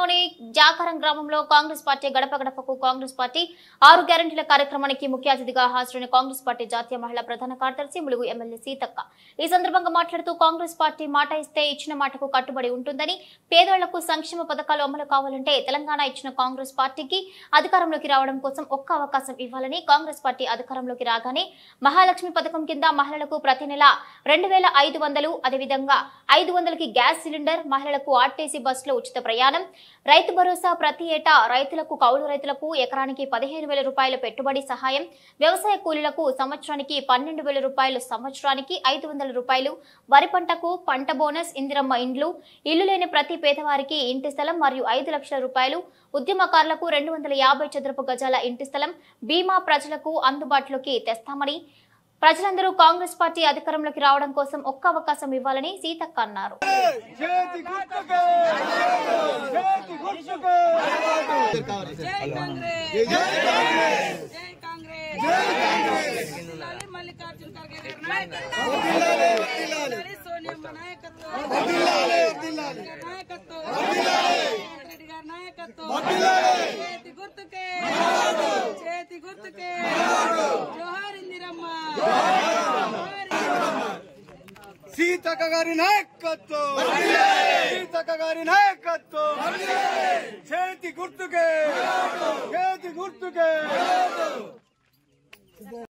మండలంలోని జాకారం గ్రామంలో కాంగ్రెస్ పార్టీ గడప గడపకు కాంగ్రెస్ పార్టీ ఆరు గ్యారంటీల కార్యక్రమానికి ముఖ్య అతిథిగా హాజరైన కాంగ్రెస్ పార్టీ జాతీయ మహిళా ప్రధాన కార్యదర్శి ములుగు ఎమ్మెల్యే సీతక్క ఈ సందర్భంగా మాట్లాడుతూ కాంగ్రెస్ పార్టీ మాట ఇస్తే ఇచ్చిన మాటకు కట్టుబడి ఉంటుందని పేదోళ్లకు సంక్షేమ పథకాలు అమలు కావాలంటే తెలంగాణ ఇచ్చిన కాంగ్రెస్ పార్టీకి అధికారంలోకి రావడం కోసం ఒక్క అవకాశం ఇవ్వాలని కాంగ్రెస్ పార్టీ అధికారంలోకి రాగానే మహాలక్ష్మి పథకం కింద మహిళలకు ప్రతి నెల రెండు వేల ఐదు వందలు అదేవిధంగా ఐదు వందలకి గ్యాస్ సిలిండర్ మహిళలకు ఆర్టీసీ బస్సులో ఉచిత ప్రయాణం రైతు భరోసా ప్రతి ఏటా రైతులకు కౌలు రైతులకు ఎకరానికి పదిహేను వేల రూపాయల పెట్టుబడి సహాయం వ్యవసాయ కూలీలకు సంవత్సరానికి పన్నెండు వేల రూపాయలు సంవత్సరానికి ఐదు వందల రూపాయలు వరి పంటకు పంట బోనస్ ఇందిరమ్మ ఇండ్లు ఇల్లు లేని ప్రతి పేదవారికి ఇంటి స్థలం మరియు ఐదు లక్షల రూపాయలు ఉద్యమకారులకు రెండు వందల యాభై చదరపు గజాల ఇంటి స్థలం బీమా ప్రజలకు అందుబాటులోకి తెస్తామని ప్రజలందరూ కాంగ్రెస్ పార్టీ అధికారంలోకి రావడం కోసం ఒక్క అవకాశం ఇవ్వాలని సీతక్క అన్నారు చేతి గుర్తుకే చేతి గుర్తుకే జై కాంగ్రెస్ జై కాంగ్రెస్ జై కాంగ్రెస్ లాలి మల్లికార్జున ఖర్గే గారి నాయకత్వం లాలి సోనియమ్మ నాయకత్వం గారి నాయకత్వం రేవంత్ రెడ్డి గారి నాయకత్వం చేతి గుర్తుకే చేతి గుర్తుకే జోహార్ ఇందిరమ్మ జోహార్ ఇందిరమ్మ సీతక్క గారి నాయకత్వం సీతక్క గారి నాయకత్వం చేతి గుర్తుకే చేతి గుర్తుకే